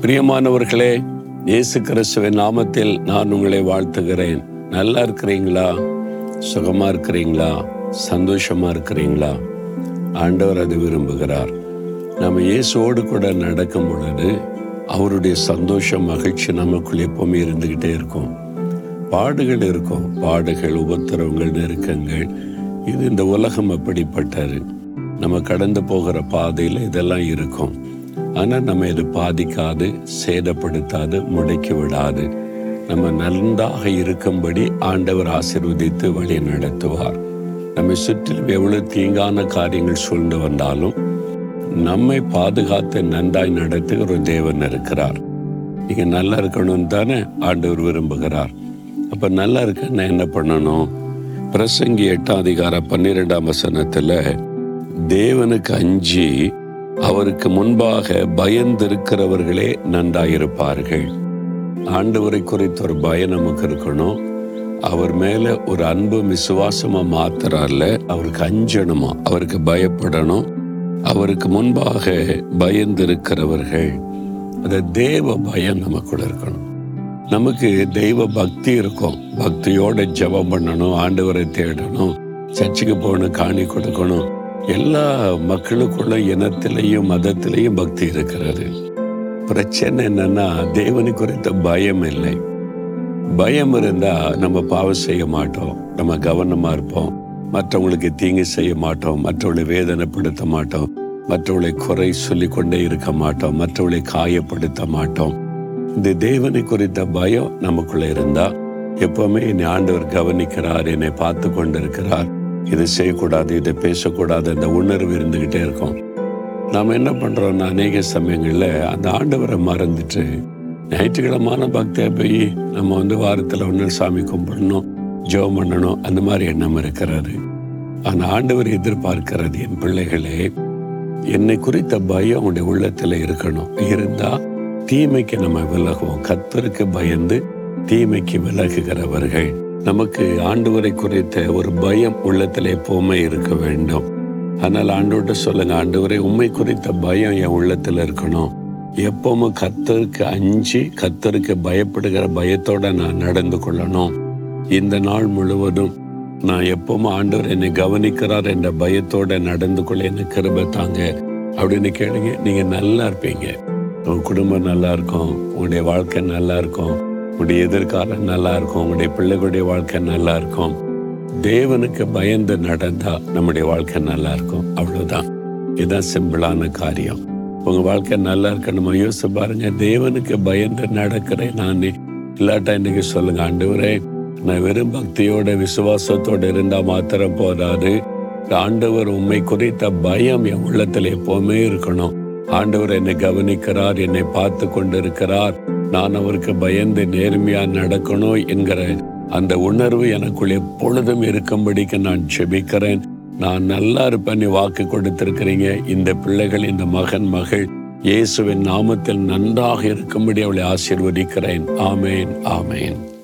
பிரியமானவர்களே இயேசு கிறிஸ்துவின் நாமத்தில் நான் உங்களை வாழ்த்துகிறேன் நல்லா இருக்கிறீங்களா சுகமா இருக்கிறீங்களா சந்தோஷமா இருக்கிறீங்களா ஆண்டவர் அது விரும்புகிறார் நம்ம இயேசுவோடு கூட நடக்கும் பொழுது அவருடைய சந்தோஷம் மகிழ்ச்சி நமக்குள் எப்பவுமே இருந்துகிட்டே இருக்கும் பாடுகள் இருக்கும் பாடுகள் உபத்திரவங்கள் நெருக்கங்கள் இது இந்த உலகம் அப்படிப்பட்டது நம்ம கடந்து போகிற பாதையில் இதெல்லாம் இருக்கும் ஆனால் நம்ம இது பாதிக்காது சேதப்படுத்தாது முடக்கி விடாது நம்ம நன்றாக இருக்கும்படி ஆண்டவர் ஆசீர்வதித்து வழி நடத்துவார் நம்மை சுற்றிலும் எவ்வளவு தீங்கான காரியங்கள் சூழ்ந்து வந்தாலும் நம்மை பாதுகாத்து நன்றாய் நடத்துகிற ஒரு தேவன் இருக்கிறார் நீங்க நல்லா இருக்கணும்னு தானே ஆண்டவர் விரும்புகிறார் அப்ப நல்லா இருக்குன்னா என்ன பண்ணணும் பிரசங்கி எட்டாம் அதிகார பன்னிரெண்டாம் வசனத்துல தேவனுக்கு அஞ்சி அவருக்கு முன்பாக பயந்திருக்கிறவர்களே நன்றாயிருப்பார்கள் ஆண்டவரை குறித்த ஒரு பயம் நமக்கு இருக்கணும் அவர் மேல ஒரு அன்பு விசுவாசமா மாத்திரல்ல அவருக்கு அஞ்சணுமா அவருக்கு பயப்படணும் அவருக்கு முன்பாக பயந்திருக்கிறவர்கள் அந்த தேவ பயம் நமக்குள்ள இருக்கணும் நமக்கு தெய்வ பக்தி இருக்கும் பக்தியோட ஜெபம் பண்ணணும் ஆண்டவரை தேடணும் சர்ச்சுக்கு போகணும் காணி கொடுக்கணும் எல்லா மக்களுக்குள்ள இனத்திலையும் மதத்திலையும் பக்தி இருக்கிறது பிரச்சனை என்னன்னா தேவனை குறித்த பயம் இல்லை பயம் இருந்தா நம்ம பாவம் செய்ய மாட்டோம் நம்ம கவனமா இருப்போம் மற்றவங்களுக்கு தீங்கு செய்ய மாட்டோம் மற்றவர்களை வேதனைப்படுத்த மாட்டோம் மற்றவர்களை குறை சொல்லி கொண்டே இருக்க மாட்டோம் மற்றவர்களை காயப்படுத்த மாட்டோம் இந்த தேவனை குறித்த பயம் நமக்குள்ள இருந்தா எப்பவுமே என்னை ஆண்டவர் கவனிக்கிறார் என்னை பார்த்து கொண்டிருக்கிறார் இதை செய்யக்கூடாது இதை பேசக்கூடாது அந்த உணர்வு இருந்துகிட்டே இருக்கும் நாம என்ன பண்றோம்னா அநேக சமயங்கள்ல அந்த ஆண்டவரை மறந்துட்டு ஞாயிற்றுக்கிழமான பக்தியா போய் நம்ம வந்து வாரத்துல ஒன்று சாமி கும்பிடணும் ஜெபம் பண்ணணும் அந்த மாதிரி எண்ணம் இருக்கிறாரு ஆனா ஆண்டவர் எதிர்பார்க்கிறது என் பிள்ளைகளே என்னை குறித்த பயம் உடைய உள்ளத்துல இருக்கணும் இருந்தா தீமைக்கு நம்ம விலகுவோம் கத்தருக்கு பயந்து தீமைக்கு விலகுகிறவர்கள் நமக்கு ஆண்டவரை குறித்த ஒரு பயம் உள்ளத்துல எப்பவுமே இருக்க வேண்டும் ஆனால் ஆண்டவர்கிட்ட சொல்லுங்க ஆண்டவரை உண்மை குறித்த பயம் என் உள்ளத்துல இருக்கணும் எப்பவும் கத்தருக்கு அஞ்சு கத்தருக்கு பயப்படுகிற பயத்தோட நான் நடந்து கொள்ளணும் இந்த நாள் முழுவதும் நான் எப்பவும் ஆண்டவர் என்னை கவனிக்கிறார் என்ற பயத்தோட நடந்து கொள்ள எனக்கு கிருபை தாங்க அப்படின்னு கேளுங்க நீங்க நல்லா இருப்பீங்க உங்க குடும்பம் நல்லா இருக்கும் உங்களுடைய வாழ்க்கை நல்லா இருக்கும் உங்களுடைய எதிர்காலம் நல்லா இருக்கும் உங்களுடைய பிள்ளைகளுடைய வாழ்க்கை நல்லா இருக்கும் தேவனுக்கு பயந்து நடந்தா நம்முடைய வாழ்க்கை நல்லா இருக்கும் அவ்வளவுதான் இதுதான் சிம்பிளான காரியம் உங்க வாழ்க்கை நல்லா இருக்கணுமா யோசிச்சு பாருங்க தேவனுக்கு பயந்து நடக்கிறேன் நான் இல்லாட்டா இன்னைக்கு சொல்லுங்க ஆண்டவரே நான் வெறும் பக்தியோட விசுவாசத்தோட இருந்தா மாத்திரம் போதாது ஆண்டவர் உண்மை குறித்த பயம் என் உள்ளத்துல எப்பவுமே இருக்கணும் ஆண்டவர் என்னை கவனிக்கிறார் என்னை பார்த்து கொண்டிருக்கிறார் நான் அவருக்கு பயந்து நேர்மையா நடக்கணும் என்கிற அந்த உணர்வு எனக்குள் எப்பொழுதும் இருக்கும்படிக்கு நான் செபிக்கிறேன் நான் நல்லா இருப்பேன் நீ வாக்கு கொடுத்திருக்கிறீங்க இந்த பிள்ளைகள் இந்த மகன் மகள் இயேசுவின் நாமத்தில் நன்றாக இருக்கும்படி அவளை ஆசீர்வதிக்கிறேன் ஆமேன் ஆமேன்